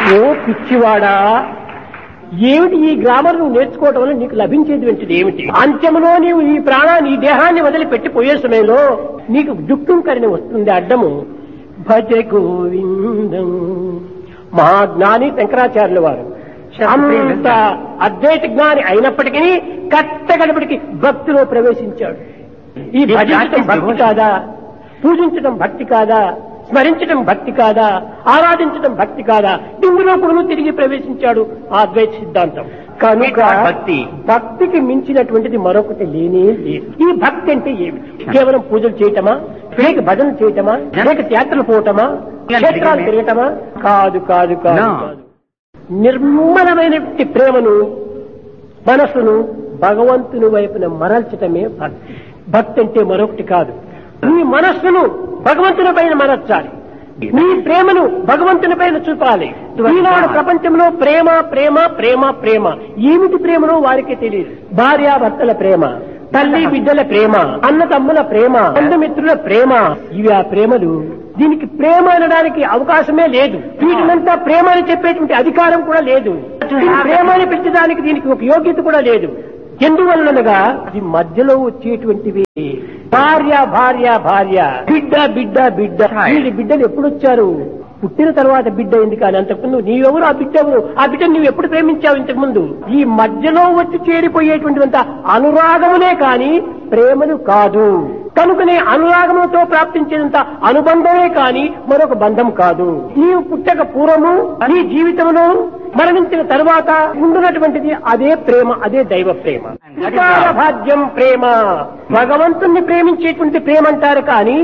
ఓ పిచ్చివాడా ఏమిటి ఈ గ్రామర్ నువ్వు నేర్చుకోవడం వల్ల నీకు లభించేది ఏమిటి అంత్యములో నీవు ఈ ప్రాణాన్ని ఈ దేహాన్ని వదిలిపెట్టి పోయే సమయంలో నీకు దుఃఖం కరిని వస్తుంది అడ్డము భజ గోవిందం మహా జ్ఞాని శంకరాచార్యుల వారు అంత అద్వైత జ్ఞాని అయినప్పటికీ కట్టగడపటికి భక్తిలో ప్రవేశించాడు ఈ భజించడం భక్తి కాదా పూజించడం భక్తి కాదా స్మరించడం భక్తి కాదా ఆరాధించడం భక్తి కాదా డింగులోపుడు తిరిగి ప్రవేశించాడు ఆ అద్వైత సిద్ధాంతం కనుక భక్తి. భక్తికి మించినటువంటిది మరొకటి లేనే లేదు ఈ భక్తి అంటే ఏమిటి కేవలం పూజలు చేయటమా లేక భజన చేయటమా లేక యాత్రలు పోవటమా క్షేత్రాలు తిరగటమా కాదు కాదు కాదు No. కాదు నిర్మలమైనటువంటి ప్రేమను మనస్సును భగవంతుని వైపున మరల్చటమే భక్తి భక్తి అంటే మరొకటి కాదు నీ మనస్సును భగవంతుని పైన మరల్చాలి నీ ప్రేమను భగవంతుని పైన చూపాలి ఈనాడు ప్రపంచంలో ప్రేమ ప్రేమ ప్రేమ ప్రేమ ఏమిటి ప్రేమనో వారికి తెలియదు భార్యాభర్తల ప్రేమ తల్లి బిడ్డల ప్రేమ అన్న తమ్ముల ప్రేమ బంధుమిత్రుల ప్రేమ ఇవి ఆ ప్రేమలు దీనికి ప్రేమ అనడానికి అవకాశమే లేదు వీటినంతా ప్రేమ అని చెప్పేటువంటి అధికారం కూడా లేదు దీని ప్రేమ అని పెట్టడానికి దీనికి ఒక యోగ్యత కూడా లేదు ఎందువల్లనగా ఇది మధ్యలో వచ్చేటువంటివి భార్య భార్య భార్య బిడ్డ బిడ్డ బిడ్డ వీడి బిడ్డలు ఎప్పుడు వచ్చారు పుట్టిన తర్వాత బిడ్డ ఎందుకు అని అంతకుముందు నీవెవరు ఆ బిడ్డ ఎవరు ఆ బిడ్డ నువ్వు ఎప్పుడు ప్రేమించావు ఇంతకు ముందు ఈ మధ్యలో వచ్చి చేరిపోయేటువంటివంత అనురాగములే కాని ప్రేమలు కాదు కనుకనే అనురాగములతో ప్రాప్తించేంత అనుబంధమే కాని మరొక బంధం కాదు నీవు పుట్టక పూర్వము నీ జీవితంలో మరణించిన తర్వాత ఉండునటువంటిది అదే ప్రేమ అదే దైవ ప్రేమ వికార భాగ్యం ప్రేమ భగవంతుణ్ణి ప్రేమించేటువంటి ప్రేమ అంటారు కానీ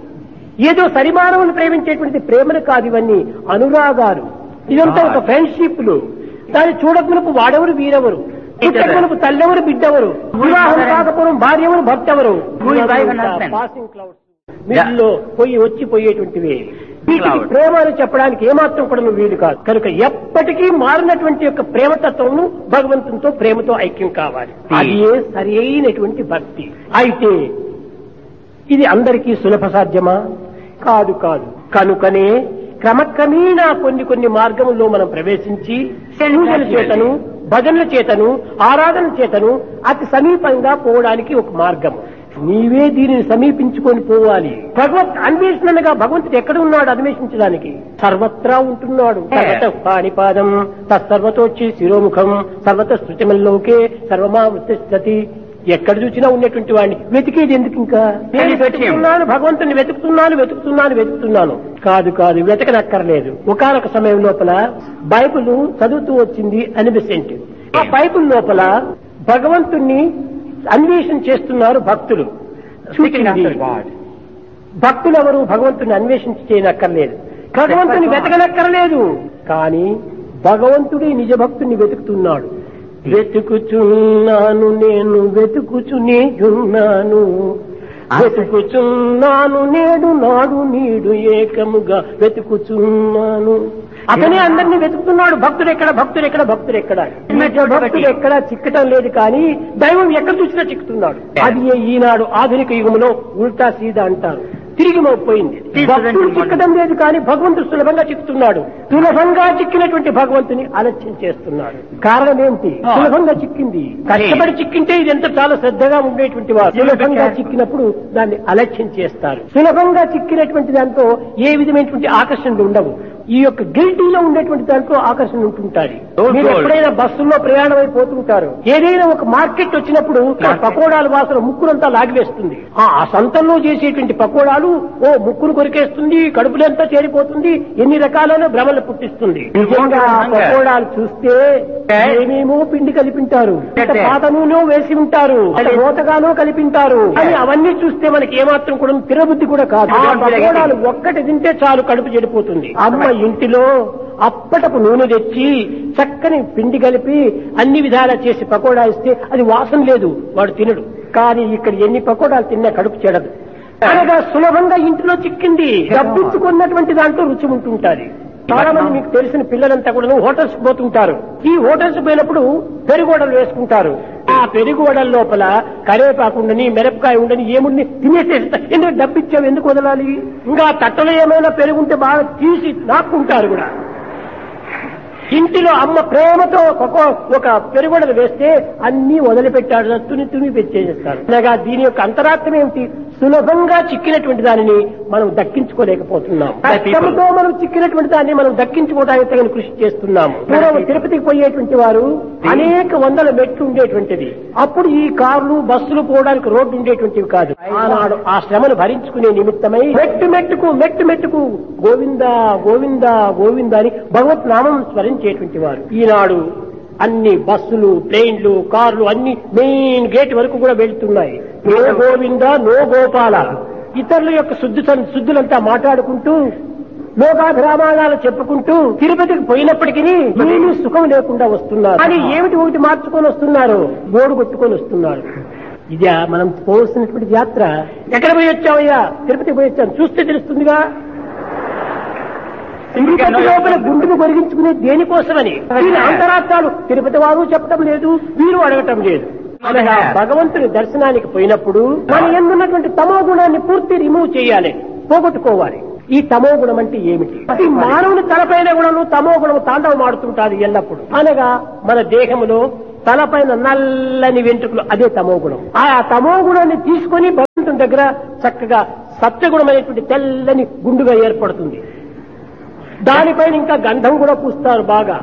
ఏదో సరిమానవుని ప్రేమించేటువంటి ప్రేమలు కాదు ఇవన్నీ అనురాగాలు ఇదంతా ఒక ఫ్రెండ్షిప్లు దాన్ని చూడకునపు వాడెవరు వీరెవరు పుట్టకునపు తల్లెవరు బిడ్డెవరు వివాహం కాకపోవడం భార్యవరు భర్తెవరు Who is wife and husband? Passing clouds మిడిల్లో పోయి వచ్చి పోయేటువంటివి వీటికి Cloud. ప్రేమ అని చెప్పడానికి ఏమాత్రం కూడా నువ్వు వీలు కాదు కనుక ఎప్పటికీ మారినటువంటి యొక్క ప్రేమతత్వము భగవంతునితో ప్రేమతో ఐక్యం కావాలి అది సరి అయినటువంటి భక్తి అయితే ఇది అందరికీ సులభ సాధ్యమా కాదు కాదు కనుకనే క్రమక్రమేణా కొన్ని కొన్ని మార్గముల్లో మనం ప్రవేశించి పూజల చేతను భజనల చేతను ఆరాధన చేతను అతి సమీపంగా పోవడానికి ఒక మార్గం నీవే దీనిని సమీపించుకొని పోవాలి భగవత్ అన్వేషణగా భగవంతుడు ఎక్కడ ఉన్నాడు అన్వేషించడానికి సర్వత్రా ఉంటున్నాడు సర్వత పాణిపాదం తత్సర్వతోచ్చి శిరోముఖం సర్వత శృతిమల్లోకే సర్వమా వృత్తి ఎక్కడ చూసినా ఉన్నటువంటి వాడిని వెతికేది ఎందుకు ఇంకా నేను వెతుకుతున్నాను భగవంతుని వెతుకుతున్నాను వెతుకుతున్నాను వెతుకుతున్నాను కాదు కాదు వెతకనక్కర్లేదు ఒకనొక సమయం లోపల బైబిల్ చదువుతూ వచ్చింది అనిబిసెంట్ ఆ బైబిల్ లోపల భగవంతుణ్ణి అన్వేషణ చేస్తున్నారు భక్తులు చూసింది భక్తులు ఎవరు భగవంతుని అన్వేషించి చేయనక్కర్లేదు భగవంతుని వెతకనక్కర్లేదు కానీ భగవంతుడే నిజ భక్తుని వెతుకుతున్నాడు వెతుకుచున్నాను నేను వెతుకుచునేయున్నాను వెతుకుచున్నాను నేడు నాడు నీడు ఏకముగా వెతుకుచున్నాను అతనే అందరినీ వెతుకుతున్నాడు భక్తుడు ఎక్కడ భక్తుడు ఎక్కడ భక్తుడు ఎక్కడ నిజ భక్తుడు ఎక్కడ చిక్కటం లేదు కానీ దైవం ఎక్కడ చూసినా చిక్కుతున్నాడు అది ఈనాడు ఆధునిక యుగంలో ఉల్టా సీదా అంటారు తిరిగి మోపోయింది భక్తుడు చిక్కడం లేదు కానీ భగవంతుడు సులభంగా చిక్కుతున్నాడు సులభంగా చిక్కినటువంటి భగవంతుని అలక్ష్యం చేస్తున్నాడు కారణం ఏంటి సులభంగా చిక్కింది కష్టపడి చిక్కింటే ఇది ఎంత చాలా శ్రద్ధగా ఉండేటువంటి వారు సులభంగా చిక్కినప్పుడు దాన్ని అలక్ష్యం చేస్తారు సులభంగా చిక్కినటువంటి దాంతో ఏ విధమైనటువంటి ఆకర్షణలు ఉండవు ఈ యొక్క గిల్టీలో ఉండేటువంటి దాంట్లో ఆకర్షణ ఉంటుంటారు మీరు ఎప్పుడైనా బస్సుల్లో ప్రయాణం అయిపోతుంటారు ఏదైనా ఒక మార్కెట్ వచ్చినప్పుడు ఆ పకోడాల వాసన ముక్కునంతా లాగివేస్తుంది ఆ ఆ సంతంలో చేసేటువంటి పకోడాలు ఓ ముక్కును కొరికేస్తుంది కడుపులంతా చేరిపోతుంది ఎన్ని రకాలైన భ్రమలు పుట్టిస్తుంది నిజంగా ఆ పకోడాలు చూస్తే ఏమేమో పిండి కలిపింటారు ఇంత పాత నూనె వేసి ఉంటారు ఇంత రోతగానో కలిపింటారు అని అవన్నీ చూస్తే మనకి ఏమాత్రం కూడా తిరబుద్ధి కూడా కాదు ఆ పకోడాలు ఒక్కటి తింటే చాలు కడుపు చెడిపోతుంది అమ్మ ఇంటిలో అప్పటపు నూనె తెచ్చి చక్కని పిండి కలిపి అన్ని విధాలా చేసి పకోడా ఇస్తే అది వాసన లేదు వాడు తినడు కానీ ఇక్కడ ఎన్ని పకోడాలు తిన్నా కడుపు చెడదు అనగా సులభంగా ఇంటిలో చిక్కింది డబ్బిచ్చుకున్నటువంటి దాంట్లో రుచి ఉంటుంటాది చాలా మంది మీకు తెలిసిన పిల్లలంతా కూడా హోటల్స్ పోతుంటారు ఈ హోటల్స్ పోయినప్పుడు పెరుగోడలు వేసుకుంటారు ఆ పెరుగువడల లోపల కరివేపాకు ఉండని మిరపకాయ ఉండని ఏముండి తినేసేస్తా ఎందుకు డబ్బిచ్చావు ఎందుకు వదలాలి ఇంకా తట్టలో ఏమైనా పెరుగుంటే బాగా తీసి నాక్కుంటారు కూడా ఇంటిలో అమ్మ ప్రేమతో ఒక ఒక పెరుగుడలు వేస్తే అన్ని వదిలిపెట్టాడు తుని తుని పెట్టేసేస్తాడు అనగా దీని యొక్క అంతరార్థం ఏమిటి సులభంగా చిక్కినటువంటి దానిని మనం దక్కించుకోలేకపోతున్నాం కష్టంతో మనం చిక్కినటువంటి దాన్ని మనం దక్కించుకోవడానికి తగిన కృషి చేస్తున్నాము పూర్వం తిరుపతికి పోయేటువంటి వారు అనేక వందల మెట్లు ఉండేటువంటిది అప్పుడు ఈ కార్లు బస్సులు పోవడానికి రోడ్డు ఉండేటువంటివి కాదు ఆనాడు ఆ శ్రమను భరించుకునే నిమిత్తమై మెట్టు మెట్టుకు మెట్టు మెట్టుకు గోవింద గోవింద గోవింద అని భగవత్ నామం స్మరించేటువంటి వారు ఈనాడు అన్ని బస్సులు ట్రైన్లు కార్లు అన్ని మెయిన్ గేట్ వరకు కూడా వెళ్తున్నాయి నో గోవింద నో గోపాల ఇతరుల యొక్క శుద్ధి శుద్ధులంతా మాట్లాడుకుంటూ లోకాభిరామాణాలు చెప్పుకుంటూ తిరుపతికి పోయినప్పటికీ ఏమీ సుఖం లేకుండా వస్తున్నారు కానీ ఏమిటి ఒకటి మార్చుకొని వస్తున్నారు గోడు కొట్టుకొని వస్తున్నారు ఇదే మనం పోవలసినటువంటి యాత్ర ఎక్కడ పోయి వచ్చావయ్యా తిరుపతికి పోయి వచ్చాను చూస్తే తెలుస్తుందిగా తిరుపతి లోపల గుండును కొరిగించుకునే దేనికోసమని దీని అంతరార్థాలు తిరుపతి వారు చెప్పటం లేదు వీరు అడగటం లేదు అనగా భగవంతుని దర్శనానికి పోయినప్పుడు మన ఎందున్నటువంటి తమో గుణాన్ని పూర్తి రిమూవ్ చేయాలి పోగొట్టుకోవాలి ఈ తమో గుణం అంటే ఏమిటి ఈ మానవుని తలపైన గుణము తమో గుణము తాండవం ఆడుతుంటాది ఎల్లప్పుడు అనగా మన దేహములో తలపైన నల్లని వెంట్రుకలు అదే తమో గుణం ఆ తమో గుణాన్ని తీసుకొని భగవంతుని దగ్గర చక్కగా సత్యగుణమైనటువంటి తెల్లని గుండుగా ఏర్పడుతుంది దానిపైన ఇంకా గంధం కూడా పూస్తారు బాగా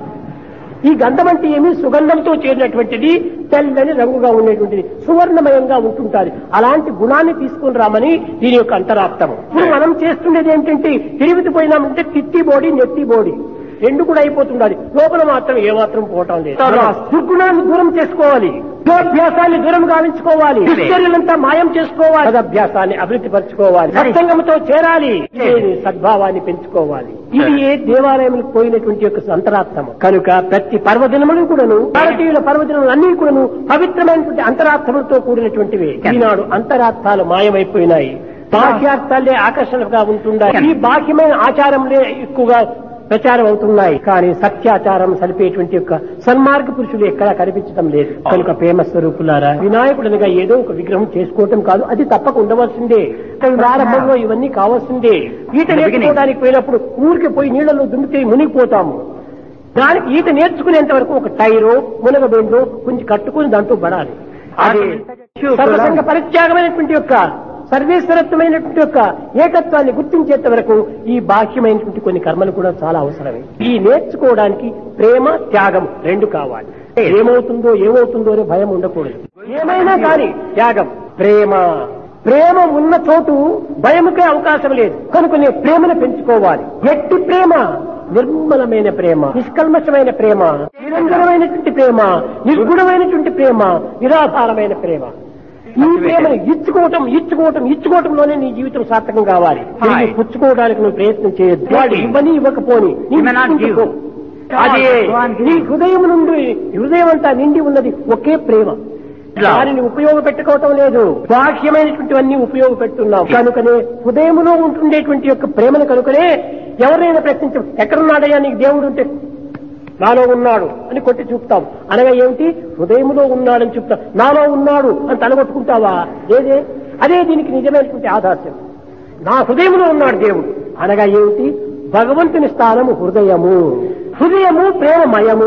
ఈ గంధం అంటే ఏమి సుగంధంతో చేరినటువంటిది తెల్లని రంగుగా ఉండేటువంటిది సువర్ణమయంగా ఉంటుంటారు అలాంటి గుణాన్ని తీసుకుని రామని దీని యొక్క అంతరార్థము ఇప్పుడు మనం చేస్తుండేది ఏంటంటే తిరిగి పోయినామంటే తిత్తి బోడి నెత్తి బోడి రెండు కూడా అయిపోతుండాలి లోపల మాత్రం ఏమాత్రం పోవటం లేదు ఆ దుర్గుణాన్ని దూరం చేసుకోవాలి యోభ్యాసాన్ని దూరం గావించుకోవాలి దుశ్చర్యలంతా మాయం చేసుకోవాలి సదభ్యాసాన్ని అభివృద్ధి పరచుకోవాలి సత్సంగంతో చేరాలి లేని సద్భావాన్ని పెంచుకోవాలి ఇది ఏ దేవాలయంలో పోయినటువంటి యొక్క అంతరార్థము కనుక ప్రతి పర్వదినములు కూడాను భారతీయుల పర్వదినములు అన్ని కూడాను పవిత్రమైనటువంటి అంతరార్థములతో కూడినటువంటివి ఈనాడు అంతరార్థాలు మాయమైపోయినాయి బాహ్యార్థాలే ఆకర్షణగా ఉంటుండాలి ఈ బాహ్యమైన ఆచారంలే ఎక్కువగా ప్రచారం అవుతున్నాయి కానీ సత్యాచారం సలిపేటువంటి యొక్క సన్మార్గ పురుషులు ఎక్కడా కనిపించడం లేదు కనుక ప్రేమ స్వరూపులారా వినాయకుడనిగా ఏదో ఒక విగ్రహం చేసుకోవటం కాదు అది తప్పక ఉండవలసిందే ప్రారంభంలో ఇవన్నీ కావాల్సిందే ఈత నేర్చుకోవడానికి పోయినప్పుడు ఊరికి పోయి నీళ్లలో దుమ్మితే మునిగిపోతాము దానికి ఈత నేర్చుకునేంత వరకు ఒక టైరో మునగబెండో కొంచెం కట్టుకుని దాంట్లో పడాలి అది సర్వసంగ పరిత్యాగమైనటువంటి యొక్క సర్వేశ్వరత్వమైనటువంటి యొక్క ఏకత్వాన్ని గుర్తించేంత వరకు ఈ బాహ్యమైనటువంటి కొన్ని కర్మలు కూడా చాలా అవసరమే ఈ నేర్చుకోవడానికి ప్రేమ త్యాగం రెండు కావాలి ఏమవుతుందో ఏమవుతుందో అనే భయం ఉండకూడదు ఏమైనా కానీ త్యాగం ప్రేమ ప్రేమ ఉన్న చోటు భయముకే అవకాశం లేదు కనుక ప్రేమను పెంచుకోవాలి ఎట్టి ప్రేమ నిర్మలమైన ప్రేమ నిష్కల్మషమైన ప్రేమ నిరంజనమైనటువంటి ప్రేమ నిర్గుణమైనటువంటి ప్రేమ నిరాధారమైన ప్రేమ ఈ ప్రేమను ఇచ్చుకోవటం ఇచ్చుకోవటం ఇచ్చుకోవటంలోనే నీ జీవితం సార్థకం కావాలి తిరిగి పుచ్చుకోవడానికి నువ్వు ప్రయత్నం చేయొద్దు వాడు ఇవ్వని ఇవ్వకపోని నీ You may not give. ఇచ్చుకో. అదే నీ హృదయం నుండి హృదయం అంతా నిండి ఉన్నది ఒకే ప్రేమ దానిని ఉపయోగపెట్టుకోవటం లేదు బాహ్యమైనటువంటివన్నీ ఉపయోగపెడుతున్నాం కనుకనే హృదయములో ఉంటుండేటువంటి యొక్క ప్రేమను కనుకనే ఎవరైనా ప్రశ్నించ ఎక్కడున్నాడయ్యా నీకు దేవుడు ఉంటే నాలో ఉన్నాడు అని కొట్టి చూపుతాం అనగా ఏమిటి హృదయములో ఉన్నాడని చెప్తాం నాలో ఉన్నాడు అని తలగొట్టుకుంటావా ఏదే అదే దీనికి నిజమైనటువంటి ఆదర్శం నా హృదయంలో ఉన్నాడు దేవుడు అనగా ఏమిటి భగవంతుని స్థానము హృదయము హృదయము ప్రేమమయము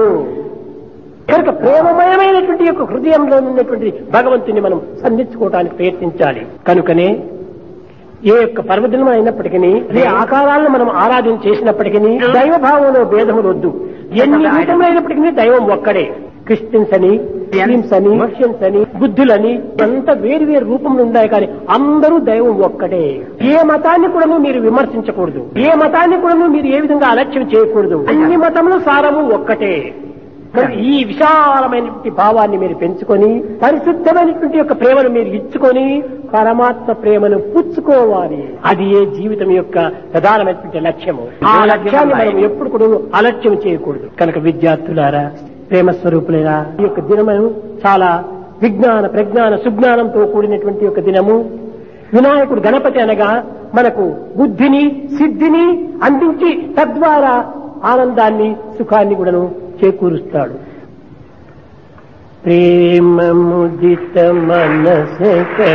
కనుక ప్రేమమయమైనటువంటి యొక్క హృదయంలో ఉన్నటువంటి భగవంతుని మనం సంధించుకోవడానికి ప్రయత్నించాలి కనుకనే ఏ యొక్క పర్వదినం అయినప్పటికీ ఏ ఆకారాలను మనం ఆరాధన చేసినప్పటికీ దైవ భావంలో భేదములు వద్దు ఎన్ని రూపములైనప్పటికీ దైవం ఒక్కడే క్రిస్టియన్స్ అని ముస్లిమ్స్ అని మర్షియన్స్ అని బుద్ధులని అంతా వేరు వేరు రూపములు ఉన్నాయి కానీ అందరూ దైవం ఒక్కటే ఏ మతాన్ని కూడా మీరు విమర్శించకూడదు ఏ మతాన్ని కూడా మీరు ఏ విధంగా అలక్ష్యం చేయకూడదు అన్ని మతముల సారము ఒక్కటే మరి ఈ విశాలమైనటువంటి భావాన్ని మీరు పెంచుకొని పరిశుద్ధమైనటువంటి యొక్క ప్రేమను మీరు ఇచ్చుకొని పరమాత్మ ప్రేమను పుచ్చుకోవాలి అది ఏ జీవితం యొక్క ప్రధానమైనటువంటి లక్ష్యము ఆ లక్ష్యాన్ని మనం ఎప్పుడు కూడా అలక్ష్యం చేయకూడదు కనుక విద్యార్థులారా ప్రేమ స్వరూపులైన ఈ యొక్క దినము చాలా విజ్ఞాన ప్రజ్ఞాన సుజ్ఞానంతో కూడినటువంటి యొక్క దినము వినాయకుడు గణపతి అనగా మనకు బుద్ధిని సిద్ధిని అందించి తద్వారా ఆనందాన్ని సుఖాన్ని కూడాను చేకూరుస్తాడు ప్రేమ ముదిత మనస